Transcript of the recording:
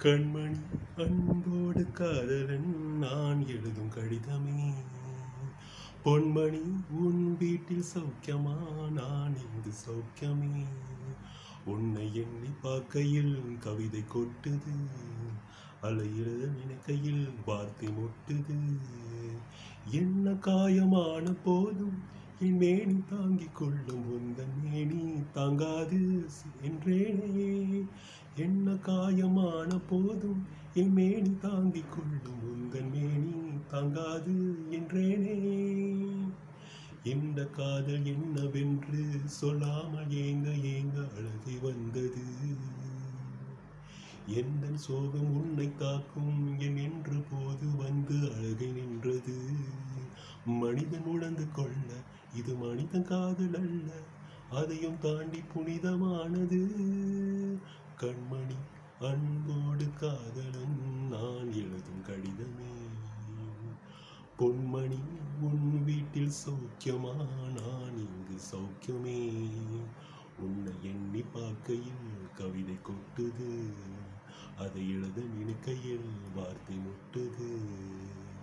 கண்மணி அன்போடு காதலன் நான் எழுதும் கடிதமே பொன்மணி உன் வீட்டில் சௌக்கியமா நான் இங்கு சௌக்கியமே உன்னை எண்ணி பார்க்கையில் கவிதை கொட்டுது அலையிற நினைக்கையில் வார்த்தை முட்டுது என்ன காயமான போதும் என் மேனி தாங்கிக் கொள்ளும் உந்தன் மேனி தாங்காது என்றேனே என்ன காயமான போதும் என் மேனி தாங்கிக் கொள்ளும் உந்தன் மேனி தாங்காது என்றேனே இந்த காதல் என்னவென்று சொல்லாமல் ஏங்க ஏங்க அழுகி வந்தது எந்த சோகம் உன்னை தாக்கும் என் என்று போது வந்து அழகை நின்றது மனிதன் உணர்ந்து கொள்ள இது மனிதன் காதல் அல்ல அதையும் தாண்டி புனிதமானது கண்மணி அன்போடு காதலன் நான் எழுதும் கடிதமே பொன்மணி உன் வீட்டில் சௌக்கியமா நான் இங்கு சௌக்கியமே உன்னை எண்ணி பார்க்கையில் கவிதை கொட்டுது அதை எழுத நினைக்கையில் வார்த்தை முட்டுது